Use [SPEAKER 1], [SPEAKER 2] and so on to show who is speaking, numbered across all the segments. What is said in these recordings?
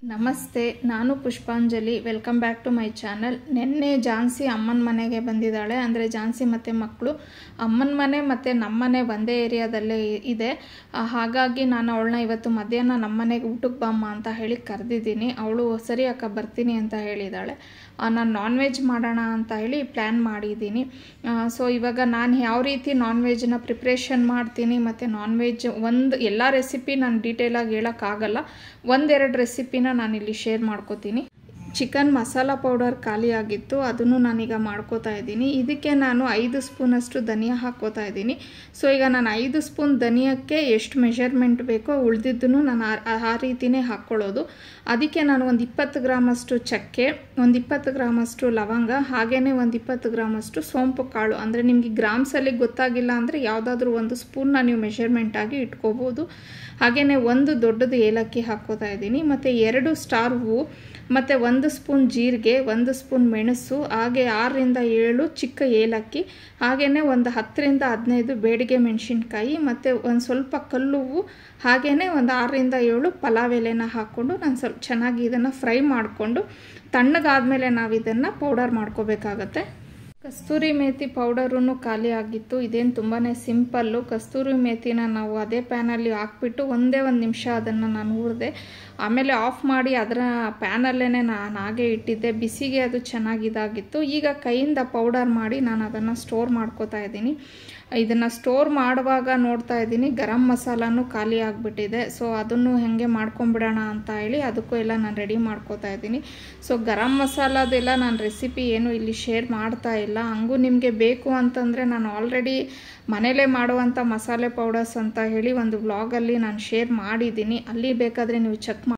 [SPEAKER 1] ನಮಸ್ತೆ ನಾನು Pushpanjali welcome back to my channel ನಿನ್ನೆ ಝಾನ್ಸಿ ಅಮ್ಮನ ಮನೆಗೆ ಬಂದಿದ್ದಾಳೆ ಅಂದರೆ ಝಾನ್ಸಿ ಮತ್ತು ಮಕ್ಕಳು ಅಮ್ಮನ ಮನೆ ಮತ್ತು ನಮ್ಮನೆ ಒಂದೇ ಏರಿಯಾದಲ್ಲೇ ಇದೆ ಆ, ಹಾಗಾಗಿ ನಾನು ಅವಳನ್ನ ಇವತ್ತು ಮಧ್ಯಾಹ್ನ ನಮ್ಮನೆಗೆ ಊಟಕ್ಕೆ ಬಾಮ್ಮ ಅಂತ ಹೇಳಿ ಕರೆದಿದ್ದೀನಿ ಅವಳು ಸರಿ ಅಕ್ಕ ಬರ್ತೀನಿ ಅಂತ ಹೇಳಿದ್ದಾಳೆ ನಾನು ನಾನ್ ವೆಜ್ ಮಾಡೋಣ ಅಂತ ಹೇಳಿ ಪ್ಲ್ಯಾನ್ ಮಾಡಿದ್ದೀನಿ ಸೊ ಇವಾಗ ನಾನು ಯಾವ ರೀತಿ ನಾನ್ ವೆಜ್ನ ಪ್ರಿಪ್ರೇಷನ್ ಮಾಡ್ತೀನಿ ಮತ್ತು ನಾನ್ ವೆಜ್ ಒಂದು ಎಲ್ಲ ರೆಸಿಪಿ ನಾನು ಡೀಟೇಲಾಗಿ ಹೇಳೋಕ್ಕಾಗಲ್ಲ ಒಂದೆರಡು ರೆಸಿಪಿನ ನಾನಿಲ್ಲಿ ಶೇರ್ ಮಾಡ್ಕೋತೀನಿ ಚಿಕನ್ ಮಸಾಲ ಪೌಡರ್ ಖಾಲಿ ಆಗಿತ್ತು ಅದನ್ನು ನಾನೀಗ ಮಾಡ್ಕೋತಾ ಇದ್ದೀನಿ ಇದಕ್ಕೆ ನಾನು ಐದು ಸ್ಪೂನಷ್ಟು ಧನಿಯಾ ಹಾಕ್ಕೋತಾ ಇದ್ದೀನಿ ಸೊ ಈಗ ನಾನು ಐದು ಸ್ಪೂನ್ ಧನಿಯಕ್ಕೆ ಎಷ್ಟು ಮೆಷರ್ಮೆಂಟ್ ಬೇಕೋ ಉಳಿದಿದ್ದನ್ನು ನಾನು ಆ- ಆ ರೀತಿನೇ ಹಾಕ್ಕೊಳ್ಳೋದು ಅದಕ್ಕೆ ನಾನು ಒಂದು ಇಪ್ಪತ್ತು ಗ್ರಾಮಷ್ಟು ಚಕ್ಕೆ ಒಂದು ಇಪ್ಪತ್ತು ಗ್ರಾಮಷ್ಟು ಲವಂಗ ಹಾಗೆಯೇ ಒಂದು ಇಪ್ಪತ್ತು ಗ್ರಾಮಷ್ಟು ಸೋಂಪು ಕಾಳು ಅಂದರೆ ನಿಮಗೆ ಗ್ರಾಮ್ಸಲ್ಲಿ ಗೊತ್ತಾಗಿಲ್ಲ ಅಂದರೆ ಯಾವುದಾದ್ರೂ ಒಂದು ಸ್ಪೂನ್ನ ನೀವು ಮೆಷರ್ಮೆಂಟ್ ಆಗಿ ಇಟ್ಕೋಬೋದು ಹಾಗೆಯೇ ಒಂದು ದೊಡ್ಡದು ಏಲಕ್ಕಿ ಹಾಕ್ಕೋತಾ ಇದ್ದೀನಿ ಮತ್ತು ಎರಡು ಸ್ಟಾರ್ ಹೂವು ಮತ್ತು ಒಂದು ಸ್ಪೂನ್ ಜೀರಿಗೆ ಒಂದು ಸ್ಪೂನ್ ಮೆಣಸು ಹಾಗೆ ಆರರಿಂದ ಏಳು ಚಿಕ್ಕ ಏಲಕ್ಕಿ ಹಾಗೆಯೇ ಒಂದು ಹತ್ತರಿಂದ ಹದಿನೈದು ಬೇಡಿಗೆ ಮೆಣಸಿನ್ಕಾಯಿ ಮತ್ತು ಒಂದು ಸ್ವಲ್ಪ ಕಲ್ಲುವು ಹಾಗೆಯೇ ಒಂದು ಆರರಿಂದ ಏಳು ಪಲಾವ್ ಎಲೆನ ಹಾಕ್ಕೊಂಡು ನಾನು ಸ್ವಲ್ಪ ಚೆನ್ನಾಗಿ ಇದನ್ನು ಫ್ರೈ ಮಾಡಿಕೊಂಡು ತಣ್ಣಗಾದ್ಮೇಲೆ ನಾವು ಇದನ್ನು ಪೌಡರ್ ಮಾಡ್ಕೋಬೇಕಾಗತ್ತೆ ಕಸ್ತೂರಿ ಮೇಥಿ ಪೌಡರೂ ಖಾಲಿ ಆಗಿತ್ತು ಇದೇನು ತುಂಬಾ ಸಿಂಪಲ್ಲು ಕಸ್ತೂರಿ ಮೇಥಿನ ನಾವು ಅದೇ ಪ್ಯಾನಲ್ಲಿ ಹಾಕ್ಬಿಟ್ಟು ಒಂದೇ ಒಂದು ನಿಮಿಷ ಅದನ್ನು ನಾನು ಹುರಿದೆ ಆಮೇಲೆ ಆಫ್ ಮಾಡಿ ಅದರ ಪ್ಯಾನಲ್ಲೇ ನಾನು ಹಾಗೆ ಇಟ್ಟಿದ್ದೆ ಬಿಸಿಗೆ ಅದು ಚೆನ್ನಾಗಿ ಇದಾಗಿತ್ತು ಈಗ ಕೈಯಿಂದ ಪೌಡರ್ ಮಾಡಿ ನಾನು ಅದನ್ನು ಸ್ಟೋರ್ ಮಾಡ್ಕೋತಾ ಇದ್ದೀನಿ ಇದನ್ನು ಸ್ಟೋರ್ ಮಾಡುವಾಗ ನೋಡ್ತಾ ಇದ್ದೀನಿ ಗರಂ ಮಸಾಲಾನು ಖಾಲಿ ಆಗಿಬಿಟ್ಟಿದೆ ಸೊ ಅದನ್ನು ಹೇಗೆ ಮಾಡ್ಕೊಂಬಿಡೋಣ ಅಂತ ಹೇಳಿ ಅದಕ್ಕೂ ಎಲ್ಲ ನಾನು ರೆಡಿ ಮಾಡ್ಕೋತಾ ಇದ್ದೀನಿ ಸೊ ಗರಂ ಮಸಾಲದೆಲ್ಲ ನಾನು ರೆಸಿಪಿ ಏನು ಇಲ್ಲಿ ಶೇರ್ ಮಾಡ್ತಾ ಇಲ್ಲ ಹಂಗೂ ನಿಮಗೆ ಬೇಕು ಅಂತಂದರೆ ನಾನು ಆಲ್ರೆಡಿ ಮನೇಲೇ ಮಾಡುವಂಥ ಮಸಾಲೆ ಪೌಡರ್ಸ್ ಅಂತ ಹೇಳಿ ಒಂದು ವ್ಲಾಗಲ್ಲಿ ನಾನು ಶೇರ್ ಮಾಡಿದ್ದೀನಿ ಅಲ್ಲಿ ಬೇಕಾದರೆ ನೀವು ಚೆಕ್ ಮಾಡಿ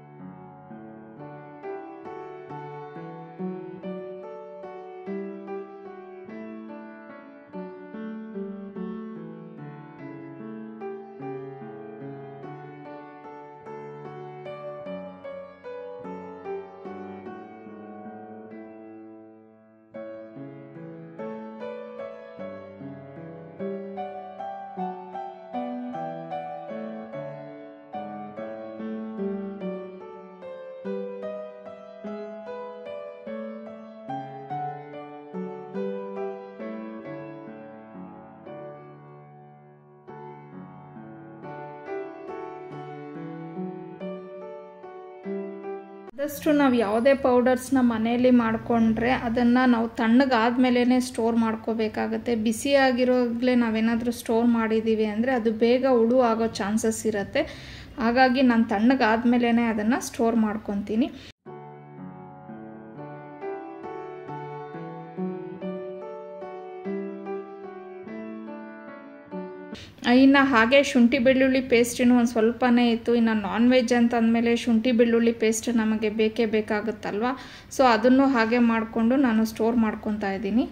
[SPEAKER 1] ಆದಷ್ಟು ನಾವು ಯಾವುದೇ ಪೌಡರ್ಸ್ನ ಮನೆಯಲ್ಲಿ ಮಾಡಿಕೊಂಡ್ರೆ ಅದನ್ನು ನಾವು ತಣ್ಣಗಾದ್ಮೇಲೆ ಸ್ಟೋರ್ ಮಾಡ್ಕೋಬೇಕಾಗತ್ತೆ ಬಿಸಿಯಾಗಿರೋಗ್ಲೇ ನಾವೇನಾದರೂ ಸ್ಟೋರ್ ಮಾಡಿದ್ದೀವಿ ಅಂದರೆ ಅದು ಬೇಗ ಹುಳು ಆಗೋ ಚಾನ್ಸಸ್ ಇರುತ್ತೆ ಹಾಗಾಗಿ ನಾನು ತಣ್ಣಗಾದ್ಮೇಲೆ ಅದನ್ನು ಸ್ಟೋರ್ ಮಾಡ್ಕೊತೀನಿ ಇನ್ನು ಹಾಗೆ ಶುಂಠಿ ಬೆಳ್ಳುಳ್ಳಿ ಪೇಸ್ಟಿನೂ ಒಂದು ಸ್ವಲ್ಪನೇ ಇತ್ತು ಇನ್ನು ನಾನ್ ವೆಜ್ ಅಂತ ಅಂದಮೇಲೆ ಶುಂಠಿ ಬೆಳ್ಳುಳ್ಳಿ ಪೇಸ್ಟ್ ನಮಗೆ ಬೇಕೇ ಬೇಕಾಗುತ್ತಲ್ವ ಸೊ ಅದನ್ನು ಹಾಗೆ ಮಾಡಿಕೊಂಡು ನಾನು ಸ್ಟೋರ್ ಮಾಡ್ಕೊತಾ ಇದ್ದೀನಿ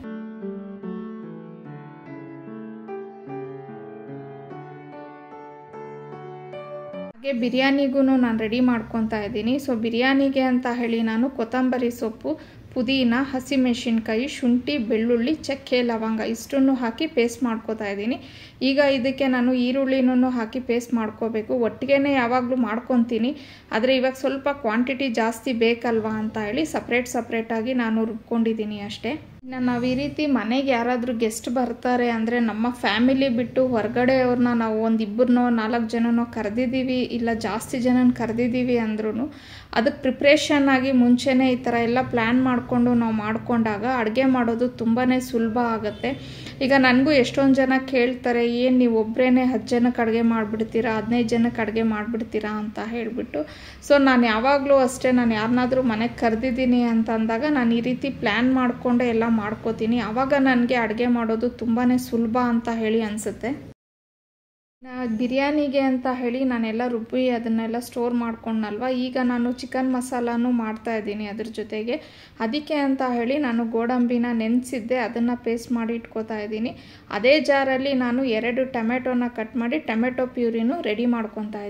[SPEAKER 1] ಹಾಗೆ ಬಿರಿಯಾನಿಗೂ ನಾನು ರೆಡಿ ಮಾಡ್ಕೊತಾ ಇದ್ದೀನಿ ಸೊ ಬಿರಿಯಾನಿಗೆ ಅಂತ ಹೇಳಿ ನಾನು ಕೊತ್ತಂಬರಿ ಸೊಪ್ಪು ಪುದೀನ ಹಸಿಮೆಣಸಿನ್ಕಾಯಿ ಶುಂಠಿ ಬೆಳ್ಳುಳ್ಳಿ ಚಕ್ಕೆ ಲವಂಗ ಇಷ್ಟನ್ನು ಹಾಕಿ ಪೇಸ್ಟ್ ಮಾಡ್ಕೋತಾ ಇದ್ದೀನಿ ಈಗ ಇದಕ್ಕೆ ನಾನು ಈರುಳ್ಳಿನೂ ಹಾಕಿ ಪೇಸ್ಟ್ ಮಾಡ್ಕೋಬೇಕು ಒಟ್ಟಿಗೆ ಯಾವಾಗಲೂ ಮಾಡ್ಕೊತೀನಿ ಆದರೆ ಇವಾಗ ಸ್ವಲ್ಪ ಕ್ವಾಂಟಿಟಿ ಜಾಸ್ತಿ ಬೇಕಲ್ವಾ ಅಂತ ಹೇಳಿ ಸಪ್ರೇಟ್ ಸಪ್ರೇಟಾಗಿ ನಾನು ರುಬ್ಕೊಂಡಿದ್ದೀನಿ ಅಷ್ಟೇ ಇನ್ನು ನಾವು ಈ ರೀತಿ ಮನೆಗೆ ಯಾರಾದರೂ ಗೆಸ್ಟ್ ಬರ್ತಾರೆ ಅಂದರೆ ನಮ್ಮ ಫ್ಯಾಮಿಲಿ ಬಿಟ್ಟು ಹೊರಗಡೆಯವ್ರನ್ನ ನಾವು ಒಂದು ಇಬ್ಬರನ್ನೋ ನಾಲ್ಕು ಜನನೋ ಕರೆದಿದ್ದೀವಿ ಇಲ್ಲ ಜಾಸ್ತಿ ಜನನ ಕರೆದಿದ್ದೀವಿ ಅಂದ್ರೂ ಅದಕ್ಕೆ ಪ್ರಿಪ್ರೇಷನ್ ಆಗಿ ಮುಂಚೆನೇ ಈ ಥರ ಎಲ್ಲ ಪ್ಲ್ಯಾನ್ ಮಾಡಿಕೊಂಡು ನಾವು ಮಾಡಿಕೊಂಡಾಗ ಅಡುಗೆ ಮಾಡೋದು ತುಂಬಾ ಸುಲಭ ಆಗುತ್ತೆ ಈಗ ನನಗೂ ಎಷ್ಟೊಂದು ಜನ ಕೇಳ್ತಾರೆ ಏನು ನೀವು ಒಬ್ಬರೇ ಹತ್ತು ಜನಕ್ಕೆ ಅಡುಗೆ ಮಾಡಿಬಿಡ್ತೀರಾ ಹದಿನೈದು ಜನಕ್ಕೆ ಅಡುಗೆ ಮಾಡಿಬಿಡ್ತೀರಾ ಅಂತ ಹೇಳಿಬಿಟ್ಟು ಸೊ ನಾನು ಯಾವಾಗಲೂ ಅಷ್ಟೇ ನಾನು ಯಾರನ್ನಾದ್ರೂ ಮನೆಗೆ ಕರೆದಿದ್ದೀನಿ ಅಂತ ಅಂದಾಗ ನಾನು ಈ ರೀತಿ ಪ್ಲ್ಯಾನ್ ಮಾಡಿಕೊಂಡೆ ಎಲ್ಲ ಮಾಡ್ಕೋತೀನಿ ಆವಾಗ ನನಗೆ ಅಡುಗೆ ಮಾಡೋದು ತುಂಬಾ ಸುಲಭ ಅಂತ ಹೇಳಿ ಅನಿಸುತ್ತೆ ಬಿರಿಯಾನಿಗೆ ಅಂತ ಹೇಳಿ ನಾನೆಲ್ಲ ರುಬ್ಬಿ ಅದನ್ನೆಲ್ಲ ಸ್ಟೋರ್ ಮಾಡ್ಕೊಂಡಲ್ವ ಈಗ ನಾನು ಚಿಕನ್ ಮಸಾಲಾನು ಮಾಡ್ತಾ ಇದ್ದೀನಿ ಅದ್ರ ಜೊತೆಗೆ ಅದಕ್ಕೆ ಅಂತ ಹೇಳಿ ನಾನು ಗೋಡಂಬಿನ ನೆನೆಸಿದ್ದೆ ಅದನ್ನು ಪೇಸ್ಟ್ ಮಾಡಿ ಇಟ್ಕೋತಾ ಇದ್ದೀನಿ ಅದೇ ಜಾರಲ್ಲಿ ನಾನು ಎರಡು ಟೊಮೆಟೊನ ಕಟ್ ಮಾಡಿ ಟೊಮೆಟೊ ಪ್ಯೂರಿನೂ ರೆಡಿ ಮಾಡ್ಕೊತಾ ಇದ್ದೀನಿ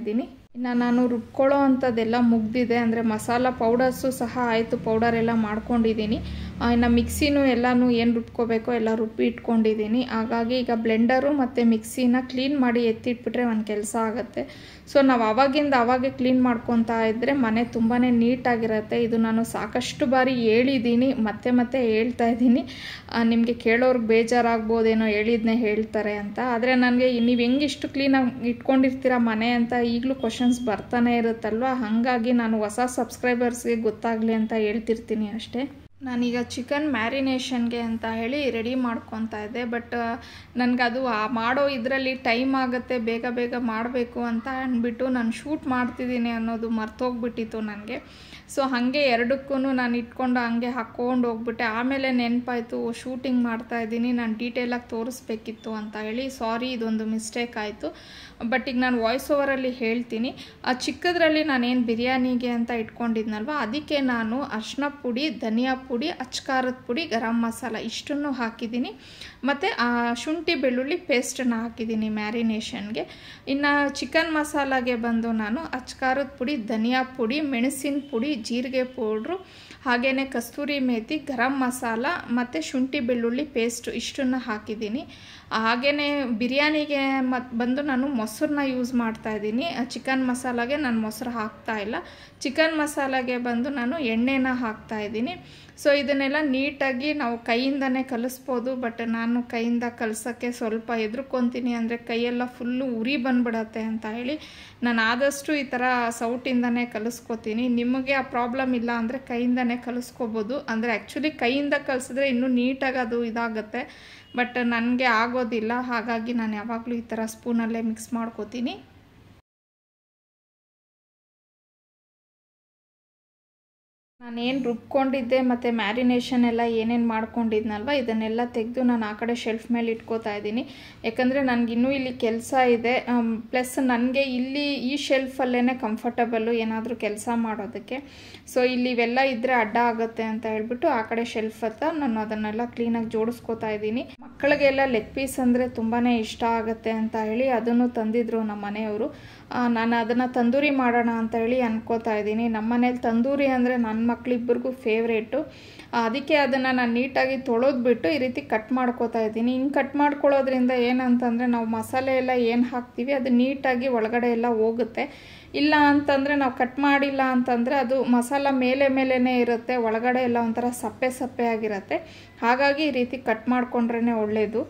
[SPEAKER 1] ಇನ್ನು ನಾನು ರುಬ್ಕೊಳ್ಳೋ ಅಂಥದ್ದೆಲ್ಲ ಮುಗ್ದಿದೆ ಅಂದರೆ ಮಸಾಲ ಪೌಡರ್ಸು ಸಹ ಆಯಿತು ಪೌಡರ್ ಎಲ್ಲ ಮಾಡ್ಕೊಂಡಿದ್ದೀನಿ ಇನ್ನು ಮಿಕ್ಸಿನೂ ಎಲ್ಲನೂ ಏನು ರುಬ್ಕೋಬೇಕೋ ಎಲ್ಲ ರುಬ್ಬಿ ಇಟ್ಕೊಂಡಿದ್ದೀನಿ ಹಾಗಾಗಿ ಈಗ ಬ್ಲೆಂಡರು ಮತ್ತು ಮಿಕ್ಸಿನ ಕ್ಲೀನ್ ಮಾಡಿ ಎತ್ತಿಟ್ಬಿಟ್ರೆ ಒಂದು ಕೆಲಸ ಆಗುತ್ತೆ ಸೊ ನಾವು ಅವಾಗಿಂದ ಅವಾಗೆ ಕ್ಲೀನ್ ಮಾಡ್ಕೊತಾ ಇದ್ದರೆ ಮನೆ ತುಂಬಾ ನೀಟಾಗಿರುತ್ತೆ ಇದು ನಾನು ಸಾಕಷ್ಟು ಬಾರಿ ಹೇಳಿದ್ದೀನಿ ಮತ್ತೆ ಮತ್ತೆ ಹೇಳ್ತಾ ಇದ್ದೀನಿ ನಿಮಗೆ ಕೇಳೋರ್ಗೆ ಬೇಜಾರಾಗ್ಬೋದೇನೋ ಹೇಳಿದ್ನೇ ಹೇಳ್ತಾರೆ ಅಂತ ಆದರೆ ನನಗೆ ನೀವು ಹೆಂಗೆ ಇಷ್ಟು ಕ್ಲೀನಾಗಿ ಇಟ್ಕೊಂಡಿರ್ತೀರ ಮನೆ ಅಂತ ಈಗಲೂ ಕ್ವಶನ್ಸ್ ಬರ್ತಾನೆ ಇರುತ್ತಲ್ವ ಹಾಗಾಗಿ ನಾನು ಹೊಸ ಸಬ್ಸ್ಕ್ರೈಬರ್ಸ್ಗೆ ಗೊತ್ತಾಗಲಿ ಅಂತ ಹೇಳ್ತಿರ್ತೀನಿ ಅಷ್ಟೇ ನಾನೀಗ ಚಿಕನ್ ಮ್ಯಾರಿನೇಷನ್ಗೆ ಅಂತ ಹೇಳಿ ರೆಡಿ ಮಾಡ್ಕೊತಾ ಇದ್ದೆ ಬಟ್ ನನಗದು ಆ ಮಾಡೋ ಇದರಲ್ಲಿ ಟೈಮ್ ಆಗುತ್ತೆ ಬೇಗ ಬೇಗ ಮಾಡಬೇಕು ಅಂತ ಅಂದ್ಬಿಟ್ಟು ನಾನು ಶೂಟ್ ಮಾಡ್ತಿದ್ದೀನಿ ಅನ್ನೋದು ಮರ್ತೋಗ್ಬಿಟ್ಟಿತ್ತು ನನಗೆ ಸೊ ಹಾಗೆ ಎರಡಕ್ಕೂ ನಾನು ಇಟ್ಕೊಂಡು ಹಂಗೆ ಹಾಕ್ಕೊಂಡು ಹೋಗ್ಬಿಟ್ಟೆ ಆಮೇಲೆ ನೆನಪಾಯಿತು ಶೂಟಿಂಗ್ ಮಾಡ್ತಾ ಇದ್ದೀನಿ ನಾನು ಡೀಟೇಲಾಗಿ ತೋರಿಸ್ಬೇಕಿತ್ತು ಅಂತ ಹೇಳಿ ಸಾರಿ ಇದೊಂದು ಮಿಸ್ಟೇಕ್ ಆಯಿತು ಬಟ್ ಈಗ ನಾನು ವಾಯ್ಸ್ ಓವರಲ್ಲಿ ಹೇಳ್ತೀನಿ ಆ ಚಿಕ್ಕದ್ರಲ್ಲಿ ನಾನೇನು ಬಿರಿಯಾನಿಗೆ ಅಂತ ಇಟ್ಕೊಂಡಿದ್ನಲ್ವ ಅದಕ್ಕೆ ನಾನು ಅರ್ಶಿನ ಪುಡಿ ಧನಿಯಾ ಪುಡಿ ಅಚ್ಕಾರದ ಪುಡಿ ಗರಂ ಮಸಾಲ ಇಷ್ಟನ್ನು ಹಾಕಿದ್ದೀನಿ ಮತ್ತು ಶುಂಠಿ ಬೆಳ್ಳುಳ್ಳಿ ಪೇಸ್ಟನ್ನು ಹಾಕಿದ್ದೀನಿ ಮ್ಯಾರಿನೇಷನ್ಗೆ ಇನ್ನು ಚಿಕನ್ ಮಸಾಲಾಗೆ ಬಂದು ನಾನು ಅಚ್ಕಾರದ ಪುಡಿ ಧನಿಯಾ ಪುಡಿ ಮೆಣಸಿನ ಪುಡಿ ಜೀರಿಗೆ ಪೌಡ್ರು ಹಾಗೆಯೇ ಕಸ್ತೂರಿ ಮೇಥಿ ಗರಂ ಮಸಾಲ ಮತ್ತು ಶುಂಠಿ ಬೆಳ್ಳುಳ್ಳಿ ಪೇಸ್ಟು ಇಷ್ಟನ್ನು ಹಾಕಿದ್ದೀನಿ ಹಾಗೆಯೇ ಬಿರಿಯಾನಿಗೆ ಮತ್ತು ಬಂದು ನಾನು ಮೊಸರನ್ನ ಯೂಸ್ ಮಾಡ್ತಾ ಇದ್ದೀನಿ ಚಿಕನ್ ಮಸಾಲಾಗೆ ನಾನು ಮೊಸರು ಹಾಕ್ತಾ ಇಲ್ಲ ಚಿಕನ್ ಮಸಾಲಾಗೆ ಬಂದು ನಾನು ಎಣ್ಣೆನ ಹಾಕ್ತಾ ಇದ್ದೀನಿ ಸೊ ಇದನ್ನೆಲ್ಲ ನೀಟಾಗಿ ನಾವು ಕೈಯಿಂದನೇ ಕಲಿಸ್ಬೋದು ಬಟ್ ನಾನು ಕೈಯಿಂದ ಕಲಸೋಕ್ಕೆ ಸ್ವಲ್ಪ ಹೆದರ್ಕೊತೀನಿ ಅಂದರೆ ಕೈಯೆಲ್ಲ ಫುಲ್ಲು ಉರಿ ಬಂದ್ಬಿಡತ್ತೆ ಅಂತ ಹೇಳಿ ನಾನು ಆದಷ್ಟು ಈ ಥರ ಸೌಟಿಂದನೇ ಕಲಿಸ್ಕೊತೀನಿ ನಿಮಗೆ ಆ ಪ್ರಾಬ್ಲಮ್ ಇಲ್ಲ ಅಂದರೆ ಕೈಯಿಂದನೇ ಕಲಿಸ್ಕೋಬೋದು ಅಂದರೆ ಆ್ಯಕ್ಚುಲಿ ಕೈಯಿಂದ ಕಲಿಸಿದ್ರೆ ಇನ್ನೂ ನೀಟಾಗಿ ಅದು ಇದಾಗುತ್ತೆ ಬಟ್ ನನಗೆ ಆಗೋದಿಲ್ಲ ಹಾಗಾಗಿ ನಾನು ಯಾವಾಗಲೂ ಈ ಥರ ಸ್ಪೂನಲ್ಲೇ ಮಿಕ್ಸ್ ಮಾಡ್ಕೋತೀನಿ ನಾನೇನು ರುಬ್ಕೊಂಡಿದ್ದೆ ಮತ್ತು ಮ್ಯಾರಿನೇಷನ್ ಎಲ್ಲ ಏನೇನು ಮಾಡ್ಕೊಂಡಿದ್ನಲ್ವ ಇದನ್ನೆಲ್ಲ ತೆಗೆದು ನಾನು ಆ ಕಡೆ ಶೆಲ್ಫ್ ಮೇಲೆ ಇಟ್ಕೋತಾ ಇದ್ದೀನಿ ಯಾಕಂದರೆ ನನಗಿನ್ನೂ ಇಲ್ಲಿ ಕೆಲಸ ಇದೆ ಪ್ಲಸ್ ನನಗೆ ಇಲ್ಲಿ ಈ ಶೆಲ್ಫಲ್ಲೇ ಕಂಫರ್ಟಬಲ್ಲು ಏನಾದರೂ ಕೆಲಸ ಮಾಡೋದಕ್ಕೆ ಸೊ ಇಲ್ಲಿ ಇವೆಲ್ಲ ಇದ್ದರೆ ಅಡ್ಡ ಆಗುತ್ತೆ ಅಂತ ಹೇಳ್ಬಿಟ್ಟು ಆ ಕಡೆ ಶೆಲ್ಫ್ ಹತ್ತ ನಾನು ಅದನ್ನೆಲ್ಲ ಕ್ಲೀನಾಗಿ ಜೋಡಿಸ್ಕೋತಾ ಇದ್ದೀನಿ ಮಕ್ಕಳಿಗೆಲ್ಲ ಲೆಗ್ ಪೀಸ್ ಅಂದರೆ ತುಂಬಾ ಇಷ್ಟ ಆಗುತ್ತೆ ಅಂತ ಹೇಳಿ ಅದನ್ನು ತಂದಿದ್ರು ನಮ್ಮ ಮನೆಯವರು ನಾನು ಅದನ್ನು ತಂದೂರಿ ಮಾಡೋಣ ಅಂತ ಹೇಳಿ ಅನ್ಕೋತಾ ಇದ್ದೀನಿ ನಮ್ಮ ಮನೇಲಿ ತಂದೂರಿ ಅಂದರೆ ನನ್ನ ಮಕ್ಕಳಿಬ್ಬರಿಗೂ ಫೇವ್ರೇಟು ಅದಕ್ಕೆ ಅದನ್ನು ನಾನು ನೀಟಾಗಿ ತೊಳೆದ್ಬಿಟ್ಟು ಈ ರೀತಿ ಕಟ್ ಮಾಡ್ಕೋತಾ ಇದ್ದೀನಿ ಹಿಂಗೆ ಕಟ್ ಮಾಡ್ಕೊಳ್ಳೋದ್ರಿಂದ ಏನಂತಂದರೆ ನಾವು ಮಸಾಲೆ ಎಲ್ಲ ಏನು ಹಾಕ್ತೀವಿ ಅದು ನೀಟಾಗಿ ಒಳಗಡೆ ಎಲ್ಲ ಹೋಗುತ್ತೆ ಇಲ್ಲ ಅಂತಂದರೆ ನಾವು ಕಟ್ ಮಾಡಿಲ್ಲ ಅಂತಂದರೆ ಅದು ಮಸಾಲ ಮೇಲೆ ಮೇಲೇ ಇರುತ್ತೆ ಒಳಗಡೆ ಎಲ್ಲ ಒಂಥರ ಸಪ್ಪೆ ಸಪ್ಪೆ ಆಗಿರುತ್ತೆ ಹಾಗಾಗಿ ಈ ರೀತಿ ಕಟ್ ಮಾಡಿಕೊಂಡ್ರೇ ಒಳ್ಳೆಯದು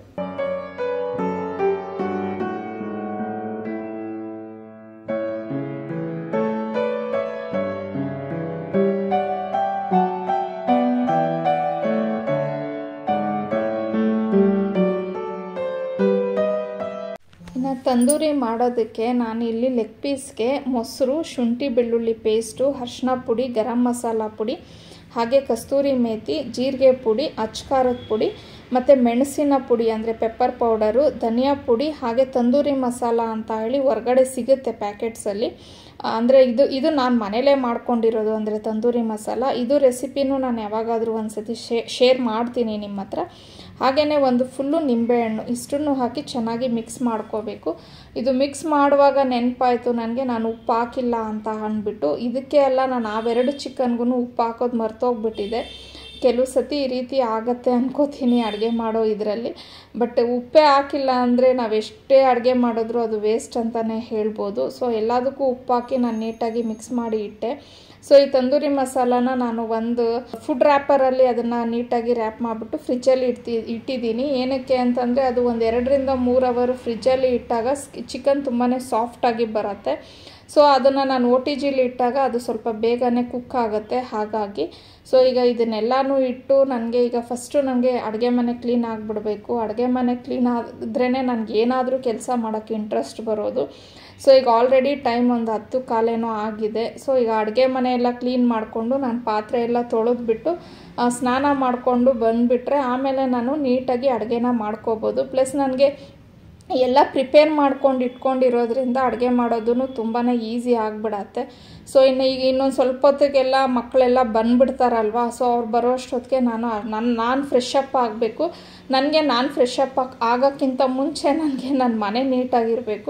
[SPEAKER 1] ಇನ್ನು ತಂದೂರಿ ಮಾಡೋದಕ್ಕೆ ನಾನು ಇಲ್ಲಿ ಲೆಗ್ ಪೀಸ್ಗೆ ಮೊಸರು ಶುಂಠಿ ಬೆಳ್ಳುಳ್ಳಿ ಪೇಸ್ಟು ಅರ್ಶಿನ ಪುಡಿ ಗರಂ ಮಸಾಲ ಪುಡಿ ಹಾಗೆ ಕಸ್ತೂರಿ ಮೇಥಿ ಜೀರಿಗೆ ಪುಡಿ ಅಚ್ಕಾರದ ಪುಡಿ ಮತ್ತು ಮೆಣಸಿನ ಪುಡಿ ಅಂದರೆ ಪೆಪ್ಪರ್ ಪೌಡರು ಧನಿಯಾ ಪುಡಿ ಹಾಗೆ ತಂದೂರಿ ಮಸಾಲ ಅಂತ ಹೇಳಿ ಹೊರಗಡೆ ಸಿಗುತ್ತೆ ಪ್ಯಾಕೆಟ್ಸಲ್ಲಿ ಅಂದರೆ ಇದು ಇದು ನಾನು ಮನೇಲೇ ಮಾಡ್ಕೊಂಡಿರೋದು ಅಂದರೆ ತಂದೂರಿ ಮಸಾಲ ಇದು ರೆಸಿಪಿನೂ ನಾನು ಯಾವಾಗಾದರೂ ಒಂದು ಸತಿ ಶೇರ್ ಮಾಡ್ತೀನಿ ನಿಮ್ಮ ಹತ್ರ ಹಾಗೆಯೇ ಒಂದು ಫುಲ್ಲು ನಿಂಬೆಹಣ್ಣು ಇಷ್ಟನ್ನು ಹಾಕಿ ಚೆನ್ನಾಗಿ ಮಿಕ್ಸ್ ಮಾಡ್ಕೋಬೇಕು ಇದು ಮಿಕ್ಸ್ ಮಾಡುವಾಗ ನೆನಪಾಯಿತು ನನಗೆ ನಾನು ಉಪ್ಪು ಹಾಕಿಲ್ಲ ಅಂತ ಅಂದ್ಬಿಟ್ಟು ಇದಕ್ಕೆ ಎಲ್ಲ ನಾನು ಅವೆರಡು ಚಿಕನ್ಗೂ ಉಪ್ಪು ಹಾಕೋದು ಮರ್ತೋಗ್ಬಿಟ್ಟಿದೆ ಕೆಲವು ಸತಿ ಈ ರೀತಿ ಆಗತ್ತೆ ಅನ್ಕೋತೀನಿ ಅಡುಗೆ ಮಾಡೋ ಇದರಲ್ಲಿ ಬಟ್ ಉಪ್ಪೇ ಹಾಕಿಲ್ಲ ಅಂದರೆ ನಾವು ಎಷ್ಟೇ ಅಡುಗೆ ಮಾಡಿದ್ರೂ ಅದು ವೇಸ್ಟ್ ಅಂತಲೇ ಹೇಳ್ಬೋದು ಸೊ ಎಲ್ಲದಕ್ಕೂ ಉಪ್ಪು ಹಾಕಿ ನಾನು ನೀಟಾಗಿ ಮಿಕ್ಸ್ ಮಾಡಿ ಇಟ್ಟೆ ಸೊ ಈ ತಂದೂರಿ ಮಸಾಲಾನ ನಾನು ಒಂದು ಫುಡ್ ರ್ಯಾಪರಲ್ಲಿ ಅದನ್ನು ನೀಟಾಗಿ ರ್ಯಾಪ್ ಮಾಡಿಬಿಟ್ಟು ಫ್ರಿಜ್ಜಲ್ಲಿ ಇಡ್ತಿ ಇಟ್ಟಿದ್ದೀನಿ ಏನಕ್ಕೆ ಅಂತಂದರೆ ಅದು ಒಂದು ಎರಡರಿಂದ ಮೂರು ಅವರ್ ಫ್ರಿಜ್ಜಲ್ಲಿ ಇಟ್ಟಾಗ ಚಿಕನ್ ತುಂಬಾ ಸಾಫ್ಟಾಗಿ ಬರುತ್ತೆ ಸೊ ಅದನ್ನು ನಾನು ಓ ಟಿ ಜಿಲಿ ಇಟ್ಟಾಗ ಅದು ಸ್ವಲ್ಪ ಬೇಗನೆ ಕುಕ್ ಆಗುತ್ತೆ ಹಾಗಾಗಿ ಸೊ ಈಗ ಇದನ್ನೆಲ್ಲನೂ ಇಟ್ಟು ನನಗೆ ಈಗ ಫಸ್ಟು ನನಗೆ ಅಡುಗೆ ಮನೆ ಕ್ಲೀನ್ ಆಗಿಬಿಡ್ಬೇಕು ಅಡುಗೆ ಮನೆ ಕ್ಲೀನ್ ಆದ್ರೇ ನನಗೆ ಏನಾದರೂ ಕೆಲಸ ಮಾಡೋಕ್ಕೆ ಇಂಟ್ರೆಸ್ಟ್ ಬರೋದು ಸೊ ಈಗ ಆಲ್ರೆಡಿ ಟೈಮ್ ಒಂದು ಹತ್ತು ಕಾಲೇನೋ ಆಗಿದೆ ಸೊ ಈಗ ಅಡುಗೆ ಮನೆ ಎಲ್ಲ ಕ್ಲೀನ್ ಮಾಡಿಕೊಂಡು ನಾನು ಪಾತ್ರೆ ಎಲ್ಲ ತೊಳೆದ್ಬಿಟ್ಟು ಸ್ನಾನ ಮಾಡಿಕೊಂಡು ಬಂದುಬಿಟ್ರೆ ಆಮೇಲೆ ನಾನು ನೀಟಾಗಿ ಅಡುಗೆನ ಮಾಡ್ಕೋಬೋದು ಪ್ಲಸ್ ನನಗೆ ಎಲ್ಲ ಪ್ರಿಪೇರ್ ಮಾಡ್ಕೊಂಡು ಇಟ್ಕೊಂಡಿರೋದ್ರಿಂದ ಅಡುಗೆ ಮಾಡೋದು ತುಂಬಾ ಈಸಿ ಆಗಿಬಿಡತ್ತೆ ಸೊ ಇನ್ನು ಈಗ ಇನ್ನೊಂದು ಸ್ವಲ್ಪ ಹೊತ್ತಿಗೆಲ್ಲ ಮಕ್ಕಳೆಲ್ಲ ಬಂದುಬಿಡ್ತಾರಲ್ವ ಸೊ ಅವ್ರು ಬರೋ ಅಷ್ಟೊತ್ತಿಗೆ ನಾನು ನನ್ನ ನಾನು ಫ್ರೆಶ್ ಅಪ್ ಆಗಬೇಕು ನನಗೆ ನಾನು ಫ್ರೆಶ್ ಅಪ್ ಆಗೋಕ್ಕಿಂತ ಮುಂಚೆ ನನಗೆ ನನ್ನ ಮನೆ ನೀಟಾಗಿರಬೇಕು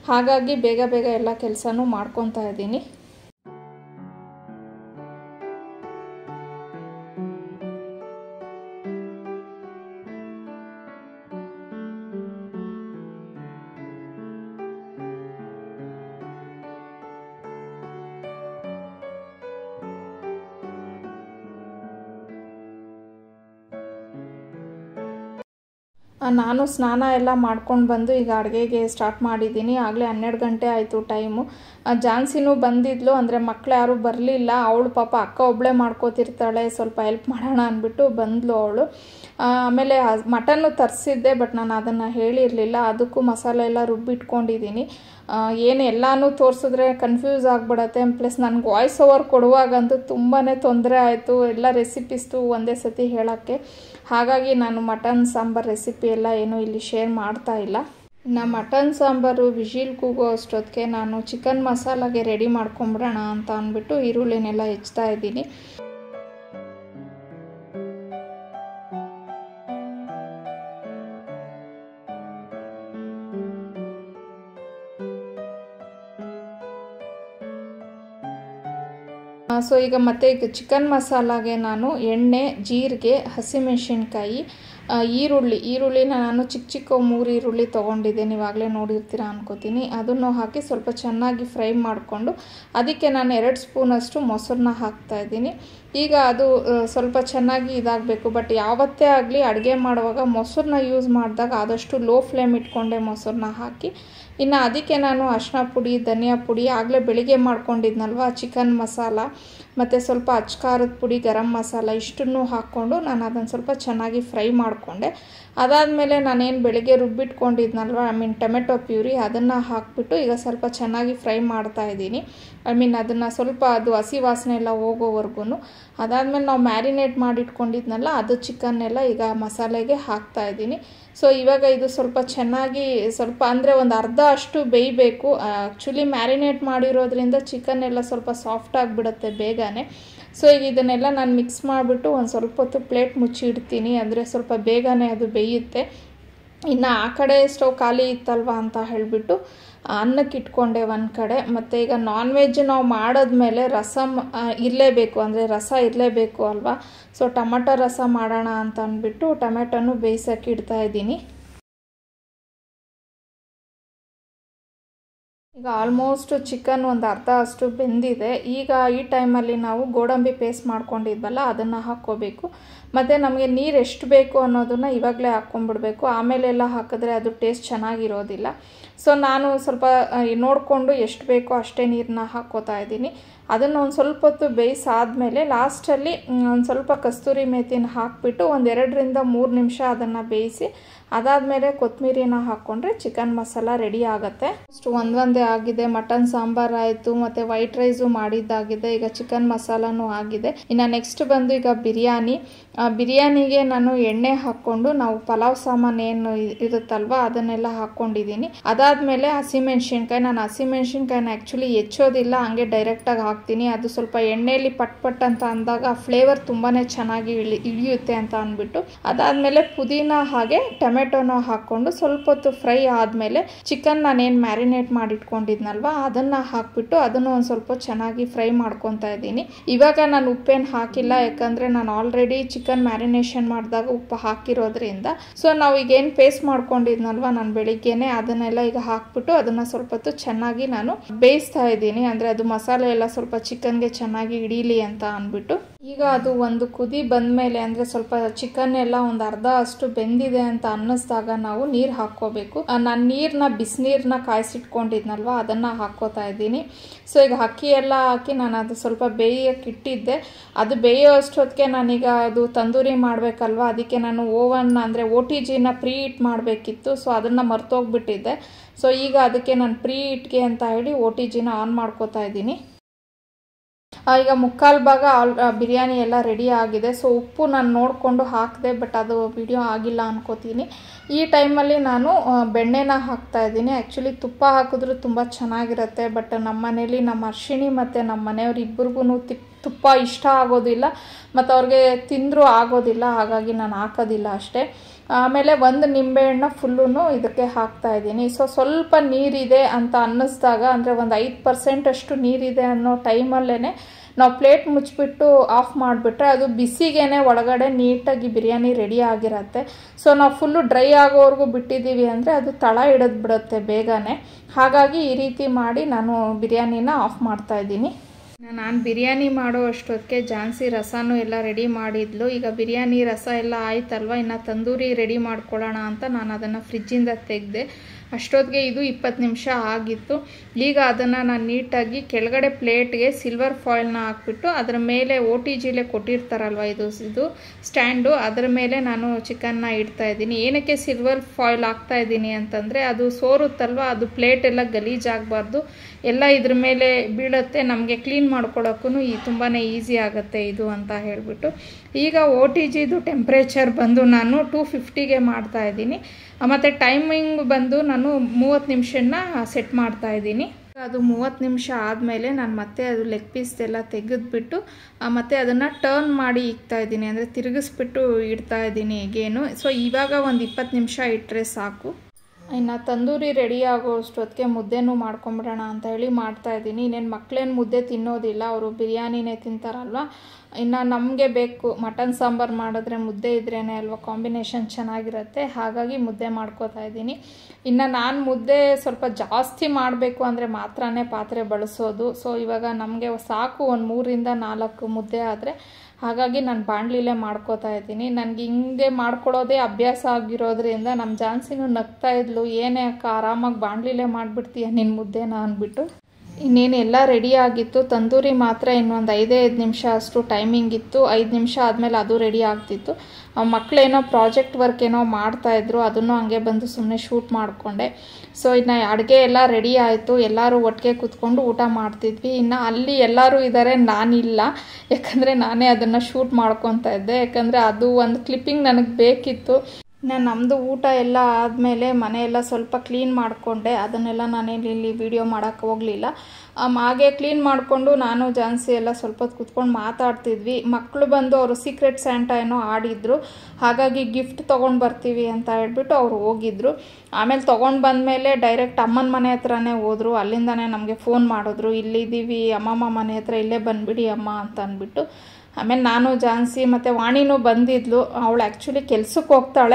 [SPEAKER 1] ಹಾಗಾಗಿ ಬೇಗ ಬೇಗ ಎಲ್ಲ ಕೆಲಸನೂ ಮಾಡ್ಕೊತಾ ಇದ್ದೀನಿ ನಾನು ಸ್ನಾನ ಎಲ್ಲ ಮಾಡ್ಕೊಂಡು ಬಂದು ಈಗ ಅಡುಗೆಗೆ ಸ್ಟಾರ್ಟ್ ಮಾಡಿದ್ದೀನಿ ಆಗಲೇ ಹನ್ನೆರಡು ಗಂಟೆ ಆಯಿತು ಟೈಮು ಜಾನ್ಸಿನೂ ಬಂದಿದ್ಲು ಅಂದರೆ ಮಕ್ಳು ಯಾರೂ ಬರಲಿಲ್ಲ ಅವಳು ಪಾಪ ಅಕ್ಕ ಒಬ್ಬಳೇ ಮಾಡ್ಕೋತಿರ್ತಾಳೆ ಸ್ವಲ್ಪ ಹೆಲ್ಪ್ ಮಾಡೋಣ ಅಂದ್ಬಿಟ್ಟು ಬಂದಳು ಅವಳು ಆಮೇಲೆ ಮಟನ್ನು ತರಿಸಿದ್ದೆ ಬಟ್ ನಾನು ಅದನ್ನು ಹೇಳಿರಲಿಲ್ಲ ಅದಕ್ಕೂ ಮಸಾಲೆ ಎಲ್ಲ ರುಬ್ಬಿಟ್ಕೊಂಡಿದ್ದೀನಿ ಏನು ಎಲ್ಲನೂ ತೋರಿಸಿದ್ರೆ ಕನ್ಫ್ಯೂಸ್ ಆಗಿಬಿಡತ್ತೆ ಪ್ಲಸ್ ನನಗೆ ವಾಯ್ಸ್ ಓವರ್ ಕೊಡುವಾಗಂತೂ ತುಂಬಾ ತೊಂದರೆ ಆಯಿತು ಎಲ್ಲ ರೆಸಿಪೀಸ್ತು ಒಂದೇ ಸತಿ ಹೇಳೋಕ್ಕೆ ಹಾಗಾಗಿ ನಾನು ಮಟನ್ ಸಾಂಬಾರು ರೆಸಿಪಿ ಎಲ್ಲ ಏನೂ ಇಲ್ಲಿ ಶೇರ್ ಮಾಡ್ತಾ ಇಲ್ಲ ಇನ್ನು ಮಟನ್ ಸಾಂಬಾರು ವಿಜಿಲ್ ಕೂಗೋ ಅಷ್ಟೊತ್ತಿಗೆ ನಾನು ಚಿಕನ್ ಮಸಾಲಾಗೆ ರೆಡಿ ಮಾಡ್ಕೊಂಬಿಡೋಣ ಅಂತ ಅಂದ್ಬಿಟ್ಟು ಈರುಳ್ಳಿನೆಲ್ಲ ಹೆಚ್ತಾ ಇದ್ದೀನಿ ಸೊ ಈಗ ಮತ್ತೆ ಈಗ ಚಿಕನ್ ಮಸಾಲಾಗೆ ನಾನು ಎಣ್ಣೆ ಜೀರಿಗೆ ಹಸಿಮೆಣಸಿನ್ಕಾಯಿ ಈರುಳ್ಳಿ ಈರುಳ್ಳಿನ ನಾನು ಚಿಕ್ಕ ಚಿಕ್ಕ ಮೂರು ಈರುಳ್ಳಿ ತೊಗೊಂಡಿದ್ದೇನೆ ಇವಾಗಲೇ ನೋಡಿರ್ತೀರ ಅನ್ಕೋತೀನಿ ಅದನ್ನು ಹಾಕಿ ಸ್ವಲ್ಪ ಚೆನ್ನಾಗಿ ಫ್ರೈ ಮಾಡಿಕೊಂಡು ಅದಕ್ಕೆ ನಾನು ಎರಡು ಸ್ಪೂನಷ್ಟು ಮೊಸರನ್ನ ಹಾಕ್ತಾಯಿದ್ದೀನಿ ಈಗ ಅದು ಸ್ವಲ್ಪ ಚೆನ್ನಾಗಿ ಇದಾಗಬೇಕು ಬಟ್ ಯಾವತ್ತೇ ಆಗಲಿ ಅಡುಗೆ ಮಾಡುವಾಗ ಮೊಸರನ್ನ ಯೂಸ್ ಮಾಡಿದಾಗ ಆದಷ್ಟು ಲೋ ಫ್ಲೇಮ್ ಇಟ್ಕೊಂಡೆ ಮೊಸರನ್ನ ಹಾಕಿ ಇನ್ನು ಅದಕ್ಕೆ ನಾನು ಅರಿಶಿನ ಪುಡಿ ಧನಿಯಾ ಪುಡಿ ಆಗಲೇ ಬೆಳಿಗ್ಗೆ ಮಾಡ್ಕೊಂಡಿದ್ನಲ್ವ ಚಿಕನ್ ಮಸಾಲ ಮತ್ತು ಸ್ವಲ್ಪ ಅಚ್ಕಾರದ ಪುಡಿ ಗರಂ ಮಸಾಲ ಇಷ್ಟನ್ನು ಹಾಕ್ಕೊಂಡು ನಾನು ಅದನ್ನು ಸ್ವಲ್ಪ ಚೆನ್ನಾಗಿ ಫ್ರೈ ಮಾಡಿಕೊಂಡೆ ಅದಾದಮೇಲೆ ನಾನೇನು ಬೆಳಿಗ್ಗೆ ರುಬ್ಬಿಟ್ಕೊಂಡಿದ್ನಲ್ವ ಐ ಮೀನ್ ಟೊಮೆಟೊ ಪ್ಯೂರಿ ಅದನ್ನು ಹಾಕ್ಬಿಟ್ಟು ಈಗ ಸ್ವಲ್ಪ ಚೆನ್ನಾಗಿ ಫ್ರೈ ಮಾಡ್ತಾ ಇದ್ದೀನಿ ಐ ಮೀನ್ ಅದನ್ನು ಸ್ವಲ್ಪ ಅದು ಹಸಿ ವಾಸನೆ ಎಲ್ಲ ಹೋಗೋವರೆಗೂ ಅದಾದಮೇಲೆ ನಾವು ಮ್ಯಾರಿನೇಟ್ ಮಾಡಿಟ್ಕೊಂಡಿದ್ನಲ್ಲ ಅದು ಚಿಕನ್ನೆಲ್ಲ ಈಗ ಮಸಾಲೆಗೆ ಹಾಕ್ತಾ ಇದ್ದೀನಿ ಸೊ ಇವಾಗ ಇದು ಸ್ವಲ್ಪ ಚೆನ್ನಾಗಿ ಸ್ವಲ್ಪ ಅಂದರೆ ಒಂದು ಅರ್ಧ ಅಷ್ಟು ಬೇಯಬೇಕು ಆ್ಯಕ್ಚುಲಿ ಮ್ಯಾರಿನೇಟ್ ಮಾಡಿರೋದ್ರಿಂದ ಚಿಕನ್ ಎಲ್ಲ ಸ್ವಲ್ಪ ಸಾಫ್ಟ್ ಆಗಿಬಿಡುತ್ತೆ ಬೇಗನೆ ಸೊ ಈಗ ಇದನ್ನೆಲ್ಲ ನಾನು ಮಿಕ್ಸ್ ಮಾಡಿಬಿಟ್ಟು ಒಂದು ಸ್ವಲ್ಪ ಹೊತ್ತು ಪ್ಲೇಟ್ ಮುಚ್ಚಿ ಇಡ್ತೀನಿ ಅಂದರೆ ಸ್ವಲ್ಪ ಬೇಗನೆ ಅದು ಬೇಯುತ್ತೆ ಇನ್ನು ಆ ಕಡೆ ಸ್ಟವ್ ಖಾಲಿ ಇತ್ತಲ್ವ ಅಂತ ಹೇಳಿಬಿಟ್ಟು ಅನ್ನಕ್ಕೆ ಇಟ್ಕೊಂಡೆ ಒಂದು ಕಡೆ ಮತ್ತು ಈಗ ನಾನ್ ವೆಜ್ ನಾವು ಮಾಡಿದ್ಮೇಲೆ ರಸಮ್ ಇರಲೇಬೇಕು ಅಂದರೆ ರಸ ಇರಲೇಬೇಕು ಅಲ್ವಾ ಸೊ ಟೊಮಟೊ ರಸ ಮಾಡೋಣ ಅಂತ ಅಂದ್ಬಿಟ್ಟು ಟೊಮೆಟೊನು ಬೇಯಿಸೋಕೆ ಇಡ್ತಾ ಇದ್ದೀನಿ ಈಗ ಆಲ್ಮೋಸ್ಟ್ ಚಿಕನ್ ಒಂದು ಅರ್ಧ ಅಷ್ಟು ಬೆಂದಿದೆ ಈಗ ಈ ಟೈಮಲ್ಲಿ ನಾವು ಗೋಡಂಬಿ ಪೇಸ್ಟ್ ಮಾಡ್ಕೊಂಡಿದ್ವಲ್ಲ ಅದನ್ನು ಹಾಕ್ಕೋಬೇಕು ಮತ್ತು ನಮಗೆ ನೀರು ಎಷ್ಟು ಬೇಕು ಅನ್ನೋದನ್ನು ಇವಾಗಲೇ ಹಾಕ್ಕೊಂಡ್ಬಿಡ್ಬೇಕು ಆಮೇಲೆಲ್ಲ ಹಾಕಿದ್ರೆ ಅದು ಟೇಸ್ಟ್ ಚೆನ್ನಾಗಿರೋದಿಲ್ಲ ಸೊ ನಾನು ಸ್ವಲ್ಪ ನೋಡಿಕೊಂಡು ಎಷ್ಟು ಬೇಕೋ ಅಷ್ಟೇ ನೀರನ್ನ ಹಾಕ್ಕೋತಾ ಇದ್ದೀನಿ ಅದನ್ನು ಒಂದು ಸ್ವಲ್ಪ ಹೊತ್ತು ಬೇಯಿಸಾದ್ಮೇಲೆ ಲಾಸ್ಟಲ್ಲಿ ಒಂದು ಸ್ವಲ್ಪ ಕಸ್ತೂರಿ ಮೇಥಿನ ಹಾಕಿಬಿಟ್ಟು ಒಂದು ಎರಡರಿಂದ ಮೂರು ನಿಮಿಷ ಅದನ್ನು ಬೇಯಿಸಿ ಅದಾದಮೇಲೆ ಕೊತ್ತಂಬರಿನ ಹಾಕ್ಕೊಂಡ್ರೆ ಚಿಕನ್ ಮಸಾಲ ರೆಡಿ ಆಗುತ್ತೆ ಅಷ್ಟು ಒಂದೊಂದೇ ಆಗಿದೆ ಮಟನ್ ಸಾಂಬಾರು ಆಯಿತು ಮತ್ತು ವೈಟ್ ರೈಸು ಮಾಡಿದ್ದಾಗಿದೆ ಈಗ ಚಿಕನ್ ಮಸಾಲನೂ ಆಗಿದೆ ಇನ್ನು ನೆಕ್ಸ್ಟ್ ಬಂದು ಈಗ ಬಿರಿಯಾನಿ ಬಿರಿಯಾನಿಗೆ ನಾನು ಎಣ್ಣೆ ಹಾಕ್ಕೊಂಡು ನಾವು ಪಲಾವ್ ಸಾಮಾನು ಏನು ಇರುತ್ತಲ್ವ ಅದನ್ನೆಲ್ಲ ಹಾಕ್ಕೊಂಡಿದ್ದೀನಿ ಅದಾದಮೇಲೆ ಹಸಿಮೆಣ್ಸಿನ್ಕಾಯಿ ನಾನು ಹಸಿಮೆಣ್ಸಿನ್ಕಾಯಿನ ಆ್ಯಕ್ಚುಲಿ ಹೆಚ್ಚೋದಿಲ್ಲ ಹಂಗೆ ಡೈರೆಕ್ಟಾಗಿ ಹಾಕ್ತೀನಿ ಅದು ಸ್ವಲ್ಪ ಎಣ್ಣೆಯಲ್ಲಿ ಪಟ್ ಪಟ್ ಅಂತ ಅಂದಾಗ ಫ್ಲೇವರ್ ತುಂಬಾ ಚೆನ್ನಾಗಿ ಇಳಿ ಇಳಿಯುತ್ತೆ ಅಂತ ಅಂದ್ಬಿಟ್ಟು ಅದಾದಮೇಲೆ ಪುದೀನ ಹಾಗೆ ಟೊಮೆಟೊನ ಹಾಕ್ಕೊಂಡು ಸ್ವಲ್ಪ ಹೊತ್ತು ಫ್ರೈ ಆದಮೇಲೆ ಚಿಕನ್ ನಾನೇನು ಮ್ಯಾರಿನೇಟ್ ಮಾಡಿಟ್ಕೊಂಡಿದ್ನಲ್ವ ಅದನ್ನು ಹಾಕ್ಬಿಟ್ಟು ಅದನ್ನು ಒಂದು ಸ್ವಲ್ಪ ಚೆನ್ನಾಗಿ ಫ್ರೈ ಮಾಡ್ಕೊತಾ ಇದ್ದೀನಿ ಇವಾಗ ನಾನು ಉಪ್ಪೇನು ಹಾಕಿಲ್ಲ ಯಾಕಂದರೆ ನಾನು ಆಲ್ರೆಡಿ ಚಿಕನ್ ಮ್ಯಾರಿನೇಷನ್ ಮಾಡಿದಾಗ ಉಪ್ಪು ಹಾಕಿರೋದ್ರಿಂದ ಸೊ ನಾವು ಈಗ ಏನು ಪೇಸ್ಟ್ ಮಾಡ್ಕೊಂಡಿದ್ನಲ್ವ ನಾನು ಬೆಳಿಗ್ಗೆನೆ ಅದನ್ನೆಲ್ಲ ಈಗ ಹಾಕ್ಬಿಟ್ಟು ಅದನ್ನು ಸ್ವಲ್ಪ ಹೊತ್ತು ಚೆನ್ನಾಗಿ ನಾನು ಬೇಯಿಸ್ತಾ ಇದ್ದೀನಿ ಅಂದರೆ ಅದು ಮಸಾಲೆ ಎಲ್ಲ ಸ್ವಲ್ಪ ಚಿಕನ್ಗೆ ಚೆನ್ನಾಗಿ ಹಿಡೀಲಿ ಅಂತ ಅಂದ್ಬಿಟ್ಟು ಈಗ ಅದು ಒಂದು ಕುದಿ ಬಂದಮೇಲೆ ಅಂದರೆ ಸ್ವಲ್ಪ ಚಿಕನ್ ಎಲ್ಲ ಒಂದು ಅರ್ಧ ಅಷ್ಟು ಬೆಂದಿದೆ ಅಂತ ಅನ್ನಿಸ್ದಾಗ ನಾವು ನೀರು ಹಾಕ್ಕೋಬೇಕು ನಾನು ನೀರನ್ನ ಬಿಸಿನೀರನ್ನ ಕಾಯಿಸಿಟ್ಕೊಂಡಿದ್ನಲ್ವ ಅದನ್ನು ಹಾಕ್ಕೋತಾ ಇದ್ದೀನಿ ಸೊ ಈಗ ಅಕ್ಕಿ ಎಲ್ಲ ಹಾಕಿ ನಾನು ಅದು ಸ್ವಲ್ಪ ಬೇಯಕ್ಕೆ ಇಟ್ಟಿದ್ದೆ ಅದು ಬೇಯೋ ಅಷ್ಟೊತ್ತಿಗೆ ನಾನೀಗ ಅದು ತಂದೂರಿ ಮಾಡಬೇಕಲ್ವ ಅದಕ್ಕೆ ನಾನು ಓವನ್ ಅಂದರೆ ಓ ಟಿ ಜಿನ ಪ್ರೀ ಹೀಟ್ ಮಾಡಬೇಕಿತ್ತು ಸೊ ಅದನ್ನು ಮರ್ತೋಗ್ಬಿಟ್ಟಿದ್ದೆ ಸೊ ಈಗ ಅದಕ್ಕೆ ನಾನು ಪ್ರೀ ಹೀಟ್ಗೆ ಅಂತ ಹೇಳಿ ಓ ಟಿ ಜಿನ ಆನ್ ಮಾಡ್ಕೋತಾ ಇದ್ದೀನಿ ಈಗ ಮುಕ್ಕಾಲು ಭಾಗ ಆಲ್ ಬಿರಿಯಾನಿ ಎಲ್ಲ ರೆಡಿ ಆಗಿದೆ ಸೊ ಉಪ್ಪು ನಾನು ನೋಡಿಕೊಂಡು ಹಾಕಿದೆ ಬಟ್ ಅದು ವಿಡಿಯೋ ಆಗಿಲ್ಲ ಅನ್ಕೋತೀನಿ ಈ ಟೈಮಲ್ಲಿ ನಾನು ಬೆಣ್ಣೆನ ಹಾಕ್ತಾ ಇದ್ದೀನಿ ಆ್ಯಕ್ಚುಲಿ ತುಪ್ಪ ಹಾಕಿದ್ರೂ ತುಂಬ ಚೆನ್ನಾಗಿರುತ್ತೆ ಬಟ್ ನಮ್ಮ ಮನೇಲಿ ನಮ್ಮ ಅರ್ಶಿಣಿ ಮತ್ತು ನಮ್ಮ ಮನೆಯವ್ರು ಇಬ್ಬರಿಗೂ ತಿಪ್ ತುಪ್ಪ ಇಷ್ಟ ಆಗೋದಿಲ್ಲ ಮತ್ತು ಅವ್ರಿಗೆ ತಿಂದರೂ ಆಗೋದಿಲ್ಲ ಹಾಗಾಗಿ ನಾನು ಹಾಕೋದಿಲ್ಲ ಅಷ್ಟೇ ಆಮೇಲೆ ಒಂದು ನಿಂಬೆಹಣ್ಣ ಫುಲ್ಲೂ ಇದಕ್ಕೆ ಹಾಕ್ತಾ ಇದ್ದೀನಿ ಸೊ ಸ್ವಲ್ಪ ನೀರಿದೆ ಅಂತ ಅನ್ನಿಸ್ದಾಗ ಅಂದರೆ ಒಂದು ಐದು ಪರ್ಸೆಂಟ್ ಅಷ್ಟು ನೀರಿದೆ ಅನ್ನೋ ಟೈಮಲ್ಲೇ ನಾವು ಪ್ಲೇಟ್ ಮುಚ್ಚಿಬಿಟ್ಟು ಆಫ್ ಮಾಡಿಬಿಟ್ರೆ ಅದು ಬಿಸಿಗೇನೆ ಒಳಗಡೆ ನೀಟಾಗಿ ಬಿರಿಯಾನಿ ರೆಡಿ ಆಗಿರತ್ತೆ ಸೊ ನಾವು ಫುಲ್ಲು ಡ್ರೈ ಆಗೋವರೆಗೂ ಬಿಟ್ಟಿದ್ದೀವಿ ಅಂದರೆ ಅದು ತಳ ಹಿಡಿದು ಬಿಡುತ್ತೆ ಬೇಗನೆ ಹಾಗಾಗಿ ಈ ರೀತಿ ಮಾಡಿ ನಾನು ಬಿರಿಯಾನಿನ ಆಫ್ ಮಾಡ್ತಾ ಇದ್ದೀನಿ ನಾನು ಬಿರಿಯಾನಿ ಮಾಡೋ ಅಷ್ಟೊತ್ತಿಗೆ ಜಾನ್ಸಿ ರಸನೂ ಎಲ್ಲ ರೆಡಿ ಮಾಡಿದ್ಲು ಈಗ ಬಿರಿಯಾನಿ ರಸ ಎಲ್ಲ ಆಯ್ತಲ್ವ ಇನ್ನು ತಂದೂರಿ ರೆಡಿ ಮಾಡ್ಕೊಳ್ಳೋಣ ಅಂತ ನಾನು ಅದನ್ನು ಫ್ರಿಜ್ಜಿಂದ ತೆಗೆದೆ ಅಷ್ಟೊತ್ತಿಗೆ ಇದು ಇಪ್ಪತ್ತು ನಿಮಿಷ ಆಗಿತ್ತು ಈಗ ಅದನ್ನು ನಾನು ನೀಟಾಗಿ ಕೆಳಗಡೆ ಪ್ಲೇಟ್ಗೆ ಸಿಲ್ವರ್ ಫಾಯಿಲ್ನ ಹಾಕ್ಬಿಟ್ಟು ಅದರ ಮೇಲೆ ಓ ಟಿ ಜಿಲೆ ಕೊಟ್ಟಿರ್ತಾರಲ್ವ ಇದು ಇದು ಸ್ಟ್ಯಾಂಡು ಅದರ ಮೇಲೆ ನಾನು ಚಿಕನ್ನ ಇಡ್ತಾ ಇದ್ದೀನಿ ಏನಕ್ಕೆ ಸಿಲ್ವರ್ ಫಾಯಿಲ್ ಹಾಕ್ತಾ ಇದ್ದೀನಿ ಅಂತಂದರೆ ಅದು ಸೋರುತ್ತಲ್ವ ಅದು ಪ್ಲೇಟ್ ಎಲ್ಲ ಗಲೀಜಾಗಬಾರ್ದು ಎಲ್ಲ ಇದ್ರ ಮೇಲೆ ಬೀಳುತ್ತೆ ನಮಗೆ ಕ್ಲೀನ್ ಮಾಡ್ಕೊಳ್ಳೋಕ್ಕೂ ಈ ತುಂಬಾ ಈಸಿ ಆಗುತ್ತೆ ಇದು ಅಂತ ಹೇಳಿಬಿಟ್ಟು ಈಗ ಓ ಟಿ ಜಿದು ಟೆಂಪ್ರೇಚರ್ ಬಂದು ನಾನು ಟೂ ಫಿಫ್ಟಿಗೆ ಮಾಡ್ತಾ ಇದ್ದೀನಿ ಮತ್ತು ಟೈಮಿಂಗ್ ಬಂದು ನಾನು ಮೂವತ್ತು ನಿಮಿಷನ ಸೆಟ್ ಮಾಡ್ತಾ ಇದ್ದೀನಿ ಅದು ಮೂವತ್ತು ನಿಮಿಷ ಆದಮೇಲೆ ನಾನು ಮತ್ತೆ ಅದು ಲೆಗ್ ಪೀಸ್ ಎಲ್ಲ ತೆಗೆದ್ಬಿಟ್ಟು ಮತ್ತು ಅದನ್ನು ಟರ್ನ್ ಮಾಡಿ ಇಕ್ತಾ ಇದ್ದೀನಿ ಅಂದರೆ ತಿರುಗಿಸ್ಬಿಟ್ಟು ಇಡ್ತಾ ಇದ್ದೀನಿ ಗೇನು ಸೊ ಇವಾಗ ಒಂದು ಇಪ್ಪತ್ತು ನಿಮಿಷ ಇಟ್ಟರೆ ಸಾಕು ಇನ್ನು ತಂದೂರಿ ರೆಡಿ ಆಗೋ ಅಷ್ಟೊತ್ತಿಗೆ ಮುದ್ದೆನೂ ಮಾಡ್ಕೊಂಬಿಡೋಣ ಅಂತ ಹೇಳಿ ಮಾಡ್ತಾ ಇದ್ದೀನಿ ಇನ್ನೇನು ಮಕ್ಕಳೇನು ಮುದ್ದೆ ತಿನ್ನೋದಿಲ್ಲ ಅವರು ಬಿರಿಯಾನಿನೇ ತಿಂತಾರಲ್ವ ಇನ್ನು ನಮಗೆ ಬೇಕು ಮಟನ್ ಸಾಂಬಾರು ಮಾಡಿದ್ರೆ ಮುದ್ದೆ ಇದ್ರೇ ಅಲ್ವಾ ಕಾಂಬಿನೇಷನ್ ಚೆನ್ನಾಗಿರುತ್ತೆ ಹಾಗಾಗಿ ಮುದ್ದೆ ಮಾಡ್ಕೋತಾ ಇದ್ದೀನಿ ಇನ್ನು ನಾನು ಮುದ್ದೆ ಸ್ವಲ್ಪ ಜಾಸ್ತಿ ಮಾಡಬೇಕು ಅಂದರೆ ಮಾತ್ರನೇ ಪಾತ್ರೆ ಬಳಸೋದು ಸೊ ಇವಾಗ ನಮಗೆ ಸಾಕು ಒಂದು ಮೂರಿಂದ ನಾಲ್ಕು ಮುದ್ದೆ ಆದರೆ ಹಾಗಾಗಿ ನಾನು ಬಾಣಲಿಲೇ ಮಾಡ್ಕೋತಾ ಇದ್ದೀನಿ ನನಗೆ ಹಿಂಗೆ ಮಾಡ್ಕೊಳ್ಳೋದೇ ಅಭ್ಯಾಸ ಆಗಿರೋದ್ರಿಂದ ನಮ್ಮ ಜಾನ್ಸಿನೂ ನಗ್ತಾ ಇದ್ಲು ಏನೇ ಅಕ್ಕ ಆರಾಮಾಗಿ ಬಾಣಲಿಲೇ ಮಾಡಿಬಿಡ್ತೀಯ ನಿನ್ನ ಮುದ್ದೆನ ಅಂದ್ಬಿಟ್ಟು ಇನ್ನೇನು ಎಲ್ಲ ರೆಡಿ ಆಗಿತ್ತು ತಂದೂರಿ ಮಾತ್ರ ಇನ್ನೊಂದು ಐದೇ ಐದು ನಿಮಿಷ ಅಷ್ಟು ಟೈಮಿಂಗ್ ಇತ್ತು ಐದು ನಿಮಿಷ ಆದಮೇಲೆ ಅದು ರೆಡಿ ಆಗ್ತಿತ್ತು ಮಕ್ಕಳೇನೋ ಪ್ರಾಜೆಕ್ಟ್ ವರ್ಕ್ ಏನೋ ಮಾಡ್ತಾಯಿದ್ರು ಅದನ್ನು ಹಂಗೆ ಬಂದು ಸುಮ್ಮನೆ ಶೂಟ್ ಮಾಡಿಕೊಂಡೆ ಸೊ ಇನ್ನು ಅಡುಗೆ ಎಲ್ಲ ರೆಡಿ ಆಯಿತು ಎಲ್ಲರೂ ಒಟ್ಟಿಗೆ ಕೂತ್ಕೊಂಡು ಊಟ ಮಾಡ್ತಿದ್ವಿ ಇನ್ನು ಅಲ್ಲಿ ಎಲ್ಲರೂ ಇದ್ದಾರೆ ನಾನಿಲ್ಲ ಯಾಕಂದರೆ ನಾನೇ ಅದನ್ನು ಶೂಟ್ ಮಾಡ್ಕೊತಾ ಇದ್ದೆ ಯಾಕಂದರೆ ಅದು ಒಂದು ಕ್ಲಿಪ್ಪಿಂಗ್ ನನಗೆ ಬೇಕಿತ್ತು ನಾನು ನಮ್ಮದು ಊಟ ಎಲ್ಲ ಆದಮೇಲೆ ಮನೆಯೆಲ್ಲ ಸ್ವಲ್ಪ ಕ್ಲೀನ್ ಮಾಡಿಕೊಂಡೆ ಅದನ್ನೆಲ್ಲ ನಾನೇನು ಇಲ್ಲಿ ವೀಡಿಯೋ ಮಾಡೋಕ್ಕೆ ಹೋಗಲಿಲ್ಲ ಹಾಗೆ ಕ್ಲೀನ್ ಮಾಡಿಕೊಂಡು ನಾನು ಜಾನ್ಸಿ ಎಲ್ಲ ಸ್ವಲ್ಪ ಹೊತ್ತು ಕುತ್ಕೊಂಡು ಮಾತಾಡ್ತಿದ್ವಿ ಮಕ್ಕಳು ಬಂದು ಅವರು ಸೀಕ್ರೆಟ್ ಸ್ಯಾಂಟ ಏನೋ ಆಡಿದ್ರು ಹಾಗಾಗಿ ಗಿಫ್ಟ್ ತೊಗೊಂಡು ಬರ್ತೀವಿ ಅಂತ ಹೇಳ್ಬಿಟ್ಟು ಅವ್ರು ಹೋಗಿದ್ರು ಆಮೇಲೆ ತೊಗೊಂಡು ಬಂದಮೇಲೆ ಡೈರೆಕ್ಟ್ ಅಮ್ಮನ ಮನೆ ಹತ್ರನೇ ಹೋದರು ಅಲ್ಲಿಂದನೇ ನಮಗೆ ಫೋನ್ ಮಾಡಿದ್ರು ಇಲ್ಲಿದ್ದೀವಿ ಅಮ್ಮಮ್ಮ ಮನೆ ಹತ್ರ ಇಲ್ಲೇ ಬಂದುಬಿಡಿ ಅಮ್ಮ ಅಂತ ಅಂದ್ಬಿಟ್ಟು ಆಮೇಲೆ ನಾನು ಜಾನ್ಸಿ ಮತ್ತು ವಾಣಿನೂ ಬಂದಿದ್ಲು ಅವಳು ಆ್ಯಕ್ಚುಲಿ ಕೆಲ್ಸಕ್ಕೆ ಹೋಗ್ತಾಳೆ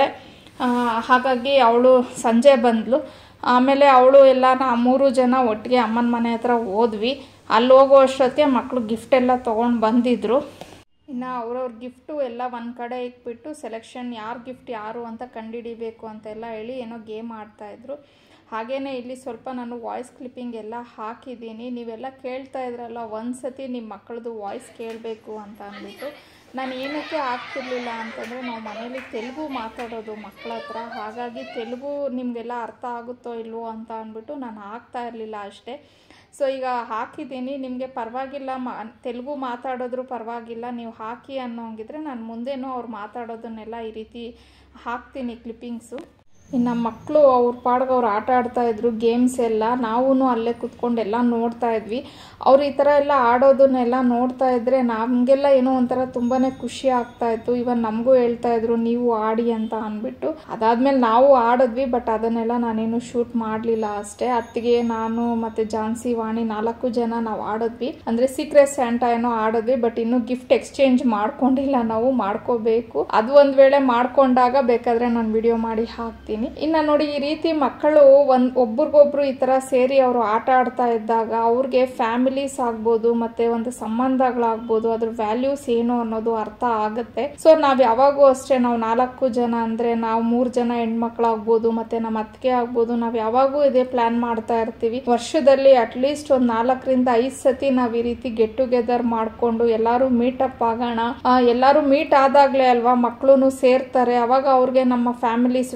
[SPEAKER 1] ಹಾಗಾಗಿ ಅವಳು ಸಂಜೆ ಬಂದಳು ಆಮೇಲೆ ಅವಳು ಎಲ್ಲ ನಾ ಮೂರು ಜನ ಒಟ್ಟಿಗೆ ಅಮ್ಮನ ಮನೆ ಹತ್ರ ಹೋದ್ವಿ ಅಲ್ಲಿ ಹೋಗೋ ಅಷ್ಟೊತ್ತಿಗೆ ಮಕ್ಕಳು ಗಿಫ್ಟ್ ಎಲ್ಲ ತೊಗೊಂಡು ಬಂದಿದ್ದರು ಇನ್ನು ಅವ್ರವ್ರ ಗಿಫ್ಟು ಎಲ್ಲ ಒಂದು ಕಡೆ ಇಟ್ಬಿಟ್ಟು ಸೆಲೆಕ್ಷನ್ ಯಾರು ಗಿಫ್ಟ್ ಯಾರು ಅಂತ ಕಂಡುಹಿಡಿಬೇಕು ಅಂತೆಲ್ಲ ಹೇಳಿ ಏನೋ ಗೇಮ್ ಆಡ್ತಾಯಿದ್ರು ಹಾಗೆಯೇ ಇಲ್ಲಿ ಸ್ವಲ್ಪ ನಾನು ವಾಯ್ಸ್ ಕ್ಲಿಪ್ಪಿಂಗ್ ಎಲ್ಲ ಹಾಕಿದ್ದೀನಿ ನೀವೆಲ್ಲ ಕೇಳ್ತಾ ಇದ್ರಲ್ಲ ಒಂದು ಸತಿ ನಿಮ್ಮ ಮಕ್ಕಳದು ವಾಯ್ಸ್ ಕೇಳಬೇಕು ಅಂತ ಅಂದ್ಬಿಟ್ಟು ನಾನು ಏನಕ್ಕೆ ಆಗ್ತಿರ್ಲಿಲ್ಲ ಅಂತಂದರೆ ನಾವು ಮನೇಲಿ ತೆಲುಗು ಮಾತಾಡೋದು ಮಕ್ಕಳ ಹತ್ರ ಹಾಗಾಗಿ ತೆಲುಗು ನಿಮಗೆಲ್ಲ ಅರ್ಥ ಆಗುತ್ತೋ ಇಲ್ವೋ ಅಂತ ಅಂದ್ಬಿಟ್ಟು ನಾನು ಹಾಕ್ತಾ ಇರಲಿಲ್ಲ ಅಷ್ಟೇ ಸೊ ಈಗ ಹಾಕಿದ್ದೀನಿ ನಿಮಗೆ ಪರವಾಗಿಲ್ಲ ಮಾ ತೆಲುಗು ಮಾತಾಡೋದ್ರು ಪರವಾಗಿಲ್ಲ ನೀವು ಹಾಕಿ ಅನ್ನೋಂಗಿದ್ರೆ ನಾನು ಮುಂದೇನೂ ಅವ್ರು ಮಾತಾಡೋದನ್ನೆಲ್ಲ ಈ ರೀತಿ ಹಾಕ್ತೀನಿ ಕ್ಲಿಪ್ಪಿಂಗ್ಸು ಇನ್ನು ಮಕ್ಕಳು ಅವ್ರ ಪಾಡ್ಗೆ ಅವ್ರು ಆಟ ಆಡ್ತಾಯಿದ್ರು ಗೇಮ್ಸ್ ಎಲ್ಲ ನಾವೂ ಅಲ್ಲೇ ಕುತ್ಕೊಂಡು ಎಲ್ಲ ನೋಡ್ತಾ ಇದ್ವಿ ಅವ್ರು ಈ ಥರ ಎಲ್ಲ ಆಡೋದನ್ನೆಲ್ಲ ನೋಡ್ತಾ ಇದ್ರೆ ನಮಗೆಲ್ಲ ಏನೋ ಒಂಥರ ತುಂಬಾ ಖುಷಿ ಆಗ್ತಾಯಿತ್ತು ಇವನ್ ನಮಗೂ ಹೇಳ್ತಾ ಇದ್ರು ನೀವು ಆಡಿ ಅಂತ ಅಂದ್ಬಿಟ್ಟು ಅದಾದಮೇಲೆ ನಾವು ಆಡಿದ್ವಿ ಬಟ್ ಅದನ್ನೆಲ್ಲ ನಾನೇನು ಶೂಟ್ ಮಾಡಲಿಲ್ಲ ಅಷ್ಟೇ ಅತ್ತಿಗೆ ನಾನು ಮತ್ತು ಜಾನ್ಸಿ ವಾಣಿ ನಾಲ್ಕು ಜನ ನಾವು ಆಡಿದ್ವಿ ಅಂದರೆ ಸೀಕ್ರೆಟ್ ಸ್ಯಾಂಟ ಏನೋ ಆಡಿದ್ವಿ ಬಟ್ ಇನ್ನೂ ಗಿಫ್ಟ್ ಎಕ್ಸ್ಚೇಂಜ್ ಮಾಡ್ಕೊಂಡಿಲ್ಲ ನಾವು ಮಾಡ್ಕೋಬೇಕು ಅದು ಒಂದು ವೇಳೆ ಮಾಡ್ಕೊಂಡಾಗ ಬೇಕಾದರೆ ನಾನು ವಿಡಿಯೋ ಮಾಡಿ ಹಾಕ್ತೀನಿ ಇನ್ನು ನೋಡಿ ಈ ರೀತಿ ಮಕ್ಕಳು ಒಂದು ಒಬ್ರಿಗೊಬ್ರು ಈ ಥರ ಸೇರಿ ಅವರು ಆಟ ಆಡ್ತಾ ಇದ್ದಾಗ ಅವ್ರಿಗೆ ಫ್ಯಾಮಿಲೀಸ್ ಆಗ್ಬೋದು ಮತ್ತೆ ಒಂದು ಸಂಬಂಧಗಳಾಗ್ಬೋದು ಅದ್ರ ವ್ಯಾಲ್ಯೂಸ್ ಏನು ಅನ್ನೋದು ಅರ್ಥ ಆಗುತ್ತೆ ಸೊ ನಾವ್ ಯಾವಾಗೂ ಅಷ್ಟೇ ನಾವು ನಾಲ್ಕು ಜನ ಅಂದ್ರೆ ನಾವು ಮೂರ್ ಜನ ಹೆಣ್ಮಕ್ಳಾಗ್ಬೋದು ಮತ್ತೆ ನಮ್ಮ ಅತ್ತಿಗೆ ಆಗ್ಬೋದು ನಾವ್ ಯಾವಾಗೂ ಇದೇ ಪ್ಲಾನ್ ಮಾಡ್ತಾ ಇರ್ತೀವಿ ವರ್ಷದಲ್ಲಿ ಅಟ್ಲೀಸ್ಟ್ ಒಂದ್ ನಾಲ್ಕರಿಂದ ಐದ್ ಸತಿ ನಾವ್ ಈ ರೀತಿ ಗೆಟ್ ಟುಗೆದರ್ ಮಾಡ್ಕೊಂಡು ಎಲ್ಲಾರು ಮೀಟ್ ಅಪ್ ಆಗೋಣ ಎಲ್ಲಾರು ಮೀಟ್ ಆದಾಗ್ಲೇ ಅಲ್ವಾ ಮಕ್ಕಳು ಸೇರ್ತಾರೆ ಅವಾಗ ಅವ್ರಿಗೆ ನಮ್ಮ ಫ್ಯಾಮಿಲೀಸ್ ವ್ಯಾಲ್ಯೂಸ್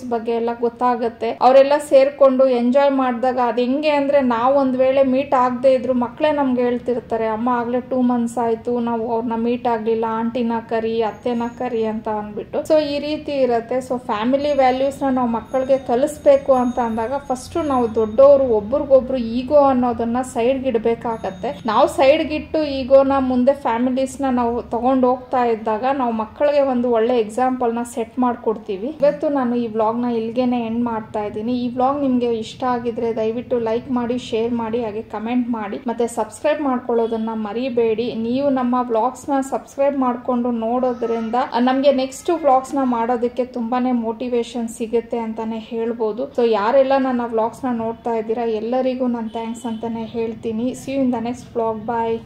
[SPEAKER 1] ಬಗ್ಗೆ ಎಲ್ಲ ಗೊತ್ತಾಗುತ್ತೆ ಅವರೆಲ್ಲ ಸೇರ್ಕೊಂಡು ಎಂಜಾಯ್ ಮಾಡಿದಾಗ ಅದು ಹೆಂಗೆ ಅಂದ್ರೆ ನಾವು ಒಂದ್ ವೇಳೆ ಮೀಟ್ ಆಗದೆ ಇದ್ರು ಮಕ್ಕಳೇ ನಮ್ಗೆ ಹೇಳ್ತಿರ್ತಾರೆ ಅಮ್ಮ ಆಗ್ಲೇ ಟೂ ಮಂತ್ಸ್ ಆಯ್ತು ನಾವು ಅವ್ರನ್ನ ಮೀಟ್ ಆಗ್ಲಿಲ್ಲ ಆಂಟಿನ ಕರಿ ಅತ್ತೆನ ಕರಿ ಅಂತ ಅಂದ್ಬಿಟ್ಟು ಸೊ ಈ ರೀತಿ ಇರುತ್ತೆ ಸೊ ಫ್ಯಾಮಿಲಿ ವ್ಯಾಲ್ಯೂಸ್ ನ ನಾವು ಮಕ್ಕಳಿಗೆ ಕಲಿಸ್ಬೇಕು ಅಂತ ಅಂದಾಗ ಫಸ್ಟ್ ನಾವು ದೊಡ್ಡವರು ಒಬ್ರಿಗೊಬ್ರು ಈಗೋ ಅನ್ನೋದನ್ನ ಸೈಡ್ ಇಡಬೇಕಾಗತ್ತೆ ನಾವು ಸೈಡ್ ಗಿಟ್ಟು ಈಗೋನ ಮುಂದೆ ಫ್ಯಾಮಿಲೀಸ್ ನ ನಾವು ತಗೊಂಡು ಹೋಗ್ತಾ ಇದ್ದಾಗ ನಾವು ಮಕ್ಕಳಿಗೆ ಒಂದು ಒಳ್ಳೆ ಎಕ್ಸಾಂಪಲ್ ನ ಸೆಟ್ ಮಾಡ್ಕೊಡ್ತೀವಿ ಇವತ್ತು ನಾನು ಈ ವ್ಲಾಗ್ ನ ಇಲ್ಗೇನೆ ಎಂಡ್ ಮಾಡ್ತಾ ಇದ್ದೀನಿ ಈ ವ್ಲಾಗ್ ನಿಮ್ಗೆ ಇಷ್ಟ ಆಗಿದ್ರೆ ದಯವಿಟ್ಟು ಲೈಕ್ ಮಾಡಿ ಶೇರ್ ಮಾಡಿ ಹಾಗೆ ಕಮೆಂಟ್ ಮಾಡಿ ಮತ್ತೆ ಸಬ್ಸ್ಕ್ರೈಬ್ ಮಾಡ್ಕೊಳ್ಳೋದನ್ನ ಮರಿಬೇಡಿ ನೀವು ನಮ್ಮ ವ್ಲಾಗ್ಸ್ ನ ಸಬ್ಸ್ಕ್ರೈಬ್ ಮಾಡ್ಕೊಂಡು ನೋಡೋದ್ರಿಂದ ನಮ್ಗೆ ನೆಕ್ಸ್ಟ್ ವ್ಲಾಗ್ಸ್ ನ ಮಾಡೋದಕ್ಕೆ ತುಂಬಾನೇ ಮೋಟಿವೇಶನ್ ಸಿಗುತ್ತೆ ಅಂತಾನೆ ಹೇಳ್ಬೋದು ಸೊ ಯಾರೆಲ್ಲ ನನ್ನ ವ್ಲಾಗ್ಸ್ ನ ನೋಡ್ತಾ ಇದ್ದೀರಾ ಎಲ್ಲರಿಗೂ ನಾನು ಥ್ಯಾಂಕ್ಸ್ ಅಂತಾನೆ ಹೇಳ್ತೀನಿ see in the next vlog bye